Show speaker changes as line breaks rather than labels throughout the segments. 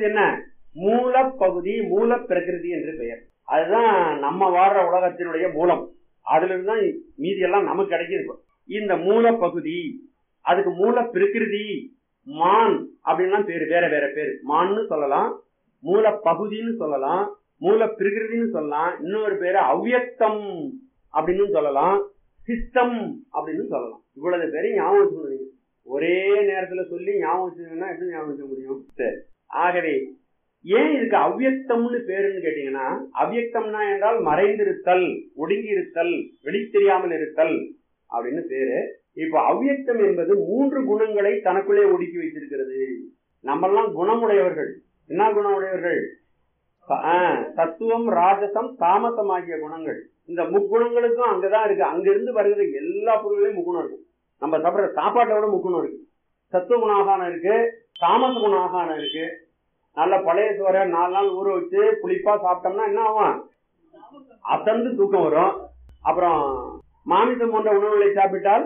என்ன மூலப்பகுதி மூல பிரகிருதி என்று பெயர் அதுதான் நம்ம வாழ்ற உலகத்தினுடைய மூலம் அதுல இருந்து தான் மீதி எல்லாம் நமக்கு கிடைக்குது இப்போ. இந்த மூலப்பகுதி அதுக்கு மூல பிரகிருதி மான் அப்படின்லாம் பேரு வேற வேற பேரு மான்னு சொல்லலாம் மூல பகுதின்னு சொல்லலாம் மூல பிரகிருதின்னு சொல்லலாம் இன்னொரு பேரு அவ்யக்தம் அப்படின்னு சொல்லலாம் சித்தம் அப்படின்னு சொல்லலாம் இவ்வளவு பேரையும் ஞாபகம் வச்சுக்கணும் நீங்க. ஒரே நேரத்துல சொல்லி ஞாபகம் வச்சுக்கணும்னா எப்படி ஞாபகம் வச்சுக்க முடியும் சரி ஆகவே ஏன் இதுக்கு அவ்யக்தம்னு பேருன்னு கேட்டீங்கன்னா அவ்யக்தம்னா என்றால் மறைந்திருத்தல் ஒடுங்கி இருத்தல் வெளி தெரியாமல் இருத்தல் அப்படின்னு பேரு இப்ப அவ்யக்தம் என்பது மூன்று குணங்களை தனக்குள்ளே ஒடுக்கி வைத்திருக்கிறது நம்மெல்லாம் குணமுடையவர்கள் என்ன குணமுடையவர்கள் ஆ, தத்துவம் ராஜசம் தாமசம் ஆகிய குணங்கள் இந்த முக்குணங்களுக்கும் அங்கதான் இருக்கு அங்கிருந்து வருகிற எல்லா பொருள்களையும் முக்குணம் இருக்கும் நம்ம சாப்பிடுற சாப்பாட்டை விட முக்குணம் இருக்கு சத்துவ குணாகானம் இருக்கு தாமச குணாகானம் இருக்கு நல்ல பழைய சோறை நாலு நாள் ஊற வச்சு புளிப்பா சாப்பிட்டோம்னா என்ன ஆகும் அசந்து தூக்கம் வரும் அப்புறம் மாமிசம் போன்ற உணவுகளை சாப்பிட்டால்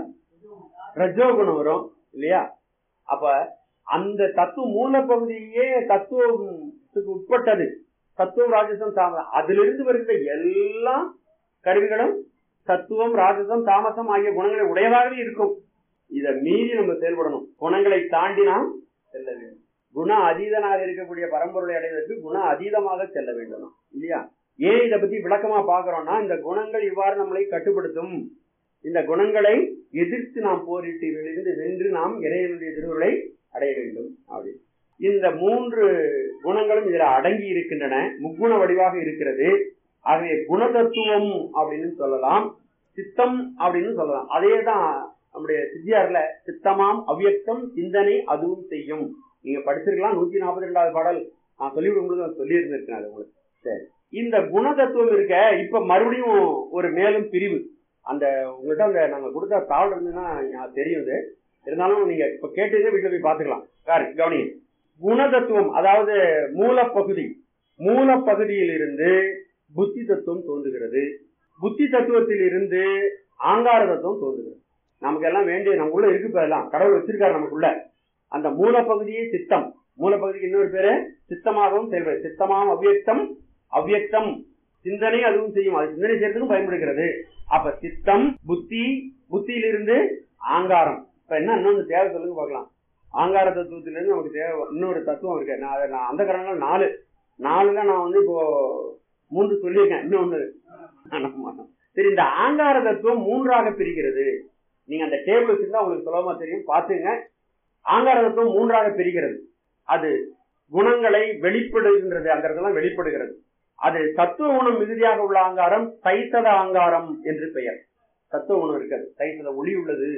ரஜோ குணம் வரும் இல்லையா அப்ப அந்த தத்துவ மூலப்பகுதியே தத்துவத்துக்கு உட்பட்டது தத்துவம் ராஜசம் தாமசம் அதிலிருந்து வருகிற எல்லா கருவிகளும் தத்துவம் ராஜசம் தாமசம் ஆகிய குணங்களை உடையதாகவே இருக்கும் இதை மீறி நம்ம செயல்படணும் குணங்களை தாண்டி நாம் செல்ல வேண்டும் குண அதீதனாக இருக்கக்கூடிய பரம்பொருளை அடைவதற்கு குண அதீதமாக செல்ல வேண்டும் இல்லையா ஏன் இதை பத்தி விளக்கமா பாக்குறோம்னா இந்த குணங்கள் இவ்வாறு நம்மளை கட்டுப்படுத்தும் இந்த குணங்களை எதிர்த்து நாம் போரிட்டு இதிலிருந்து வென்று நாம் இறைவனுடைய திருவுருளை அடைய வேண்டும் அப்படி இந்த மூன்று குணங்களும் இதுல அடங்கி இருக்கின்றன முக்குண வடிவாக இருக்கிறது ஆகவே குணதத்துவம் அப்படின்னு சொல்லலாம் சித்தம் அப்படின்னு சொல்லலாம் அதே தான் நம்முடைய சித்தியார்ல சித்தமாம் அவ்யக்தம் சிந்தனை அதுவும் செய்யும் நீங்க படிச்சிருக்கலாம் நூத்தி நாற்பத்தி ரெண்டாவது பாடல் நான் சொல்லி விடும்போது சொல்லி இருந்திருக்கேன் அது உங்களுக்கு சரி இந்த குணதத்துவம் இருக்க இப்ப மறுபடியும் ஒரு மேலும் பிரிவு அந்த உங்கள்கிட்ட அந்த நாங்க கொடுத்த தாள் இருந்ததுன்னா எனக்கு தெரியும் இது இருந்தாலும் நீங்க இப்ப கேட்டதே வீட்டுல போய் பாத்துக்கலாம் சார் கவனிங்க குணதத்துவம் அதாவது மூலப்பகுதி மூலப்பகுதியில் இருந்து புத்தி தத்துவம் தோன்றுகிறது புத்தி தத்துவத்தில் இருந்து ஆங்கார தத்துவம் தோன்றுகிறது நமக்கு எல்லாம் வேண்டிய நமக்குள்ள இருக்கு இப்ப எல்லாம் கடவுள் வச்சிருக்காரு நமக்குள்ள அந்த மூலப்பகுதியே சித்தம் மூலப்பகுதிக்கு இன்னொரு பேரு சித்தமாகவும் செயல்படுது சித்தமாகவும் அவ்வியக்தம் அவ்வியக்தம் சிந்தனை அதுவும் செய்யும் அது சிந்தனை செய்யறதுக்கும் பயன்படுகிறது அப்ப சித்தம் புத்தி புத்தியிலிருந்து ஆங்காரம் இப்ப என்ன இன்னொன்று தேவை சொல்லுங்க பார்க்கலாம் ஆங்கார தத்துவத்திலிருந்து நமக்கு தேவை இன்னொரு தத்துவம் இருக்கு நான் அதை நான் அந்த காரணங்கள் நாலு நாலுல நான் வந்து இப்போ மூன்று சொல்லியிருக்கேன் இன்னொன்னு ஆமா. சரி இந்த ஆங்கார தத்துவம் மூன்றாக பிரிகிறது நீங்க அந்த டேபிள் வச்சிருந்தா உங்களுக்கு சுலபமா தெரியும் பாத்துங்க ஆங்கார தத்துவம் மூன்றாக பிரிகிறது அது குணங்களை வெளிப்படுகின்றது அந்த இடத்துல வெளிப்படுகிறது அது தத்துவ குணம் மிகுதியாக உள்ள ஆங்காரம் தைசத ஆங்காரம் என்று பெயர் தத்துவ குணம் இருக்கிறது தைசத ஒளி உள்ளது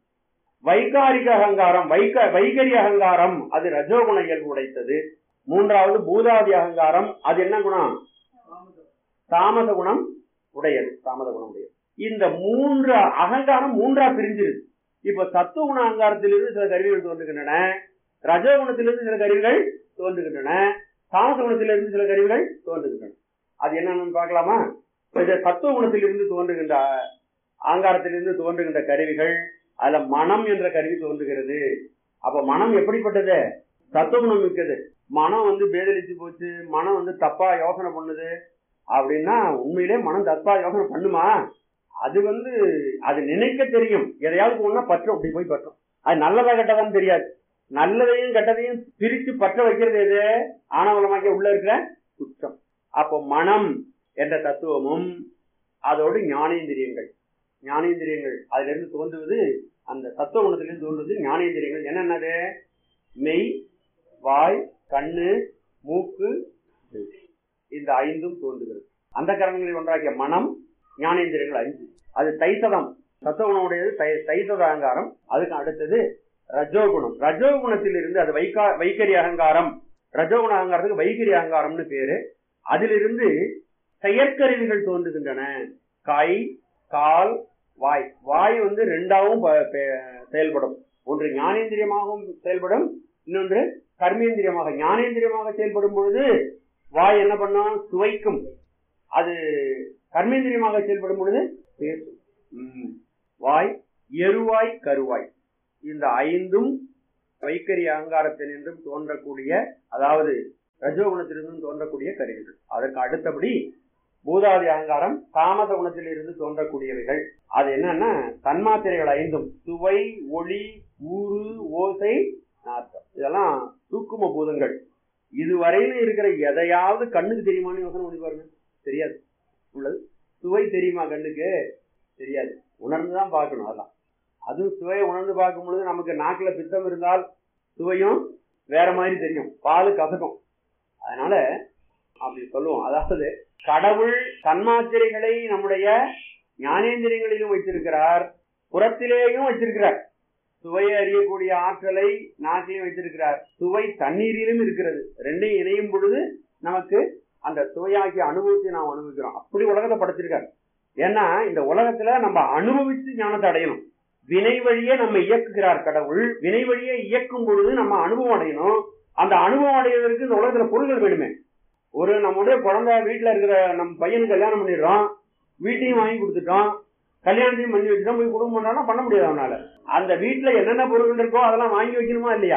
வைகாரிக அகங்காரம் வைக வைகரி அகங்காரம் அது ரஜோகுண இயல்பு உடைத்தது மூன்றாவது பூதாதி அகங்காரம் அது என்ன குணம் தாமத குணம் உடையது தாமத குணம் உடையது இந்த மூன்று அகங்காரம் மூன்றா பிரிஞ்சிருது இப்ப சத்துவ குண அகங்காரத்திலிருந்து சில கருவிகள் தோன்றுகின்றன ரஜகுணத்திலிருந்து சில கருவிகள் தோன்றுகின்றன தாமச குணத்திலிருந்து சில கருவிகள் தோன்றுகின்றன அது என்னன்னு பார்க்கலாமா இப்ப இந்த சத்துவ குணத்திலிருந்து தோன்றுகின்ற ஆங்காரத்திலிருந்து தோன்றுகின்ற கருவிகள் அதுல மனம் என்ற கருவி தோன்றுகிறது அப்ப மனம் எப்படிப்பட்டது சத்துவகுணம் மிக்கது மனம் வந்து பேதலிச்சு போச்சு மனம் வந்து தப்பா யோசனை பண்ணுது அப்படின்னா உண்மையிலே மனம் தப்பா யோசனை பண்ணுமா அது வந்து அது நினைக்க தெரியும் எதையாவது ஒண்ணா பற்றும் அப்படி போய் பற்றும் அது நல்லதா கெட்டதான்னு தெரியாது நல்லதையும் கெட்டதையும் பிரித்து பற்ற வைக்கிறது எது ஆணவலமாக்கிய உள்ள இருக்கிற குற்றம் அப்போ மனம் என்ற தத்துவமும் அதோடு ஞானேந்திரியங்கள் ஞானேந்திரியங்கள் அதுல இருந்து தோன்றுவது அந்த தத்துவ குணத்திலிருந்து தோன்றுவது ஞானேந்திரியங்கள் என்னென்னது மெய் வாய் கண்ணு மூக்கு செவி. இந்த ஐந்தும் தோன்றுகிறது அந்த கரணங்களை ஒன்றாக்கிய மனம் ஞானேந்திரியங்கள் அஞ்சு அது தைசதம் தத்துவ குணமுடையது தை- தைசத அகங்காரம் அதுக்கு அடுத்தது ரஜோகுணம் ரஜோகுணத்தில் இருந்து அது வைகா வைகரி அகங்காரம் ரஜோகுண அகங்காரத்துக்கு வைகரி அகங்காரம்னு பேரு அதிலிருந்து செயற்கருவிகள் தோன்றுகின்றன கை கால் வாய் வாய் வந்து ரெண்டாவும் ப- பே- செயல்படும் ஒன்று ஞானேந்திரியமாகவும் செயல்படும் இன்னொன்று கர்மேந்திரியமாக ஞானேந்திரியமாக செயல்படும் பொழுது வாய் என்ன பண்ணும் சுவைக்கும் அது கர்மேந்திரியமாக செயல்படும் பொழுது பேசும் ம். வாய் எருவாய் கருவாய் இந்த ஐந்தும் வைக்கரி அகங்காரத்தில் என்றும் தோன்றக்கூடிய அதாவது ரஜோகுணத்திலிருந்து தோன்றக்கூடிய கருவிகள் அதற்கு அடுத்தபடி பூதாதி அகங்காரம் தாமச குணத்திலிருந்து தோன்றக்கூடியவைகள் அது என்னன்னா தன்மாத்திரைகள் ஐந்தும் சுவை ஒளி ஊறு ஓசை நாற்றம் இதெல்லாம் சூக்கும பூதங்கள் இதுவரையிலும் இருக்கிற எதையாவது கண்ணுக்கு தெரியுமான்னு யோசனை பண்ணி பாருங்க தெரியாது உள்ளது சுவை தெரியுமா கண்ணுக்கு தெரியாது உணர்ந்துதான் பார்க்கணும் அதெல்லாம் அதுவும் சுவையை உணர்ந்து பார்க்கும் பொழுது நமக்கு நாக்குல பித்தம் இருந்தால் சுவையும் வேற மாதிரி தெரியும் பால் கசக்கும் அதனால அப்படி சொல்லுவோம் அதாவது கடவுள் தன்மாத்திரைகளை நம்முடைய ஞானேந்திரியங்களிலும் வைத்திருக்கிறார் புறத்திலேயும் வச்சிருக்கிறார் சுவையை அறியக்கூடிய ஆற்றலை நாட்டிலையும் வைத்திருக்கிறார் சுவை தண்ணீரிலும் இருக்கிறது ரெண்டையும் இணையும் பொழுது நமக்கு அந்த சுவையாகிய அனுபவத்தை நாம் அனுபவிக்கிறோம் அப்படி உலகத்தை படைச்சிருக்காரு ஏன்னா இந்த உலகத்துல நம்ம அனுபவித்து ஞானத்தை அடையணும் வினை வழியே நம்ம இயக்குகிறார் கடவுள் வினை வழியே இயக்கும் பொழுது நம்ம அனுபவம் அடையணும் அந்த அனுபவம் அடைவதற்கு இந்த உலகத்துல பொருள்கள் வேணுமே ஒரு நம்முடைய குழந்தை வீட்டுல இருக்கிற நம்ம பையனுக்கு கல்யாணம் பண்ணிடுறோம் வீட்டையும் வாங்கி கொடுத்துட்டோம் கல்யாணத்தையும் பண்ணி வச்சுட்டோம் போய் குடும்பம் பண்ணாலும் பண்ண முடியாது அவனால அந்த வீட்டுல என்னென்ன பொருட்கள் இருக்கோ அதெல்லாம் வாங்கி வைக்கணுமா இல்லையா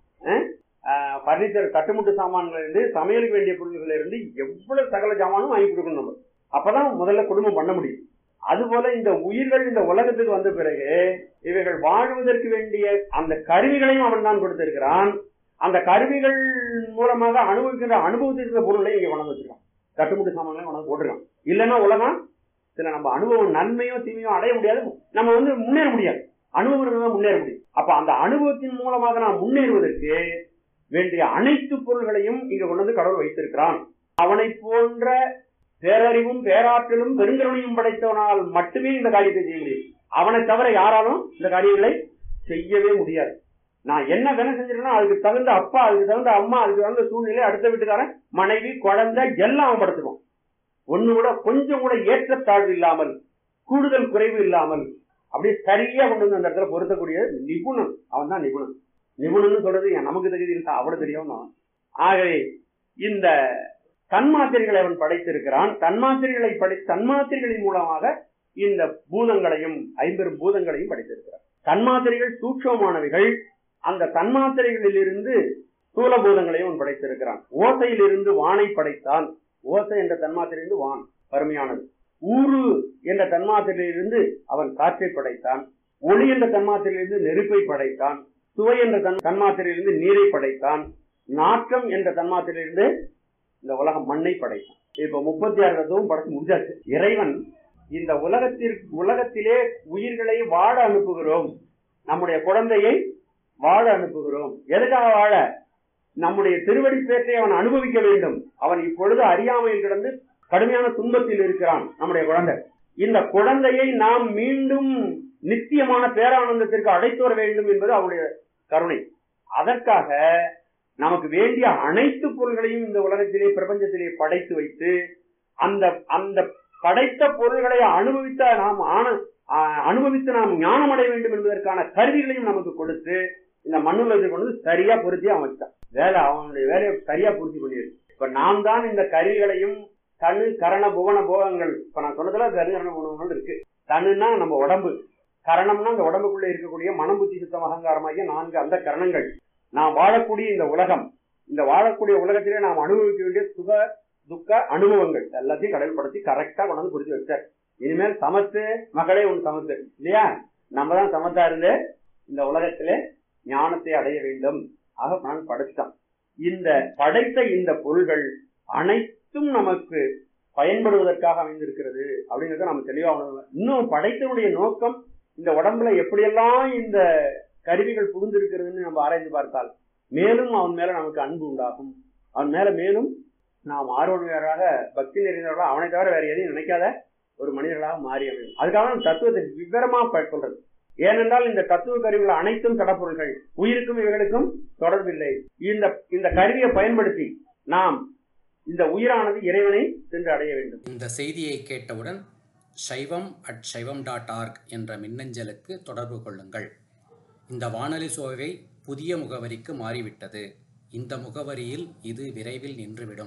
பர்னிச்சர் கட்டுமுட்டு சாமான்கள் இருந்து சமையலுக்கு வேண்டிய பொருட்கள் இருந்து எவ்வளவு சகல சாமானும் வாங்கி கொடுக்கணும் நம்ம அப்பதான் முதல்ல குடும்பம் பண்ண முடியும் அதுபோல இந்த உயிர்கள் இந்த உலகத்துக்கு வந்த பிறகு இவைகள் வாழ்வதற்கு வேண்டிய அந்த கருவிகளையும் அவன் தான் கொடுத்திருக்கிறான் அந்த கருவிகள் மூலமாக அனுபவிக்கின்ற அனுபவத்திற்கு பொருளை இங்க கொண்டு வச்சிருக்கான் கட்டுமுட்டு சாமான்களையும் கொண்டு போட்டிருக்கான் இல்லைன்னா உலகம் சில நம்ம அனுபவம் நன்மையோ தீமையோ அடைய முடியாது நம்ம வந்து முன்னேற முடியாது அனுபவம் இருந்தால் முன்னேற முடியும் அப்ப அந்த அனுபவத்தின் மூலமாக நாம் முன்னேறுவதற்கு வேண்டிய அனைத்து பொருள்களையும் இங்க கொண்டு வந்து கடவுள் வைத்திருக்கிறான் அவனை போன்ற பேரறிவும் பேராற்றலும் பெருங்கருணையும் படைத்தவனால் மட்டுமே இந்த காரியத்தை செய்ய முடியும் அவனை தவிர யாராலும் இந்த காரியங்களை செய்யவே முடியாது நான் என்ன வேலை செஞ்சிருக்கேன்னா அதுக்கு தகுந்த அப்பா அதுக்கு தகுந்த அம்மா அதுக்கு தகுந்த சூழ்நிலை அடுத்த வீட்டுக்காரன் மனைவி குழந்தை எல்லாம் அவன் படுத்துவான் ஒண்ணு கூட கொஞ்சம் கூட ஏற்றத்தாழ்வு இல்லாமல் கூடுதல் குறைவு இல்லாமல் அப்படியே சரியா கொண்டு வந்து அந்த இடத்துல பொருத்தக்கூடிய நிபுணன் அவன் தான் நிபுணன் நிபுணன் சொல்றது நமக்கு தகுதி இல்லை அவ்வளவு தெரியும் ஆகவே இந்த தன்மாத்திரைகளை அவன் படைத்திருக்கிறான் தன்மாத்திரைகளை படை தன்மாத்திரைகளின் மூலமாக இந்த பூதங்களையும் ஐம்பெரும் பூதங்களையும் படைத்திருக்கிறார் தன்மாத்திரைகள் சூட்சமானவைகள் அந்த தன்மாத்திரைகளிலிருந்து ஸ்தூல பூதங்களையும் அவன் படைத்திருக்கிறான் ஓசையிலிருந்து வானை படைத்தான் ஓசை என்ற தன்மாத்திரையிலிருந்து வான் பருமையானது ஊரு என்ற தன்மாத்திரையிலிருந்து அவன் காற்றை படைத்தான் ஒளி என்ற தன்மாத்திரையிலிருந்து நெருப்பை படைத்தான் சுவை என்ற தன் தன்மாத்திரையிலிருந்து நீரை படைத்தான் நாற்றம் என்ற தன்மாத்திரையிலிருந்து இந்த உலகம் மண்ணை படைத்தான் இப்ப முப்பத்தி ஆறு தத்துவம் படைச்சு முடிஞ்சாச்சு இறைவன் இந்த உலகத்திற்கு உலகத்திலே உயிர்களை வாழ அனுப்புகிறோம் நம்முடைய குழந்தையை வாழ அனுப்புகிறோம் எதுக்காக வாழ நம்முடைய திருவடி பேற்றை அவன் அனுபவிக்க வேண்டும் அவன் இப்பொழுது அறியாமையில் கிடந்து கடுமையான துன்பத்தில் இருக்கிறான் நம்முடைய குழந்தை இந்த குழந்தையை நாம் மீண்டும் நித்தியமான பேரானந்தத்திற்கு அழைத்து வர வேண்டும் என்பது அவருடைய கருணை அதற்காக நமக்கு வேண்டிய அனைத்து பொருள்களையும் இந்த உலகத்திலே பிரபஞ்சத்திலே படைத்து வைத்து அந்த அந்த படைத்த பொருள்களை அனுபவித்த நாம் ஆன அனுபவித்து நாம் ஞானம் அடைய வேண்டும் என்பதற்கான கருவிகளையும் நமக்கு கொடுத்து இந்த மண்ணுலகத்தை கொண்டு வந்து சரியா பொருத்தி அவன் வச்சான் வேலை அவனுடைய வேலையை சரியா பூர்த்தி பண்ணியிருக்கு இப்ப நாம் தான் இந்த கருவிகளையும் தனு கரண புவன போகங்கள் இப்ப நான் சொன்னதுல தனு கரண புவனங்கள் இருக்கு தனுன்னா நம்ம உடம்பு கரணம்னா அந்த உடம்புக்குள்ள இருக்கக்கூடிய மனம் புத்தி சுத்தம் அகங்காரமாகிய நான்கு அந்த கரணங்கள் நாம் வாழக்கூடிய இந்த உலகம் இந்த வாழக்கூடிய உலகத்திலே நாம் அனுபவிக்க வேண்டிய சுக துக்க அனுபவங்கள் எல்லாத்தையும் கடல்படுத்தி கரெக்டா கொண்டாந்து புரிஞ்சு வச்சார் இனிமேல் சமத்து மகளே உன் சமத்து இல்லையா நம்ம தான் சமத்தா இருந்து இந்த உலகத்திலே ஞானத்தை அடைய வேண்டும் ஆக நான் படைத்தான் இந்த படைத்த இந்த பொருள்கள் அனைத்தும் நமக்கு பயன்படுவதற்காக அமைந்திருக்கிறது அப்படிங்கறத நம்ம தெளிவா உணரணும் இன்னும் படைத்தனுடைய நோக்கம் இந்த உடம்புல எப்படியெல்லாம் இந்த கருவிகள் புகுந்திருக்கிறதுன்னு நம்ம ஆராய்ந்து பார்த்தால் மேலும் அவன் மேல நமக்கு அன்பு உண்டாகும் அவன் மேல மேலும் நாம் ஆர்வலராக பக்தி நிறைந்தவர்களாக அவனை தவிர வேற எதையும் நினைக்காத ஒரு மனிதர்களாக மாறி அமையும் அதுக்காக நம்ம தத்துவத்தை விவரமா சொல்றது ஏனென்றால் இந்த தத்துவ கருவிகள் அனைத்தும் கடப்பொருள்கள் உயிருக்கும் இவைகளுக்கும் தொடர்பில்லை இந்த இந்த கருவியை பயன்படுத்தி நாம் இந்த உயிரானது இறைவனை சென்று அடைய வேண்டும்
இந்த செய்தியை கேட்டவுடன் சைவம் அட் சைவம் டாட் ஆர்க் என்ற மின்னஞ்சலுக்கு தொடர்பு கொள்ளுங்கள் இந்த வானொலி சோவை புதிய முகவரிக்கு மாறிவிட்டது இந்த முகவரியில் இது விரைவில் நின்றுவிடும்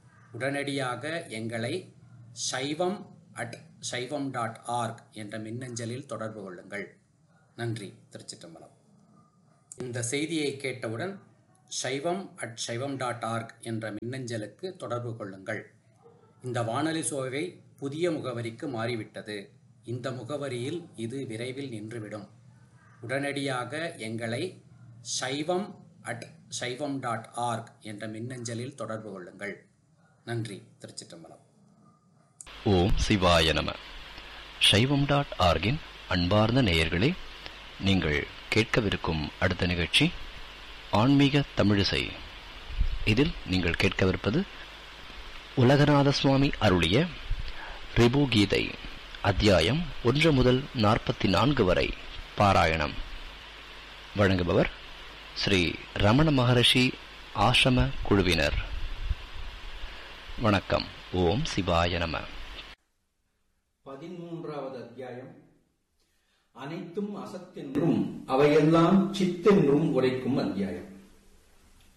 உடனடியாக எங்களை சைவம் அட் சைவம் டாட் ஆர்க் என்ற மின்னஞ்சலில் தொடர்பு கொள்ளுங்கள் நன்றி திருச்சிற்றம்பலம் இந்த செய்தியை கேட்டவுடன் சைவம் அட் சைவம் டாட் ஆர்க் என்ற மின்னஞ்சலுக்கு தொடர்பு கொள்ளுங்கள் இந்த வானொலி சோவை புதிய முகவரிக்கு மாறிவிட்டது இந்த முகவரியில் இது விரைவில் நின்றுவிடும் உடனடியாக எங்களை சைவம் அட் சைவம் டாட் ஆர்க் என்ற மின்னஞ்சலில் தொடர்பு கொள்ளுங்கள் நன்றி திருச்சிற்றம்பலம்
ஓம் சிவாய நம சைவம் டாட் ஆர்கின் அன்பார்ந்த நேயர்களே நீங்கள் கேட்கவிருக்கும் அடுத்த நிகழ்ச்சி ஆன்மீக தமிழிசை இதில் நீங்கள் கேட்கவிருப்பது உலகநாத சுவாமி அருளிய ரிபு கீதை அத்தியாயம் ஒன்று முதல் நாற்பத்தி நான்கு வரை பாராயணம் வழங்குபவர் ஸ்ரீ ரமண மகரிஷி ஆசிரம குழுவினர் வணக்கம் ஓம் சிவாய நம
பதிமூன்றாவது அத்தியாயம் அனைத்தும் அசத்தென்றும் அவையெல்லாம் சித்தென்றும் உரைக்கும் அத்தியாயம்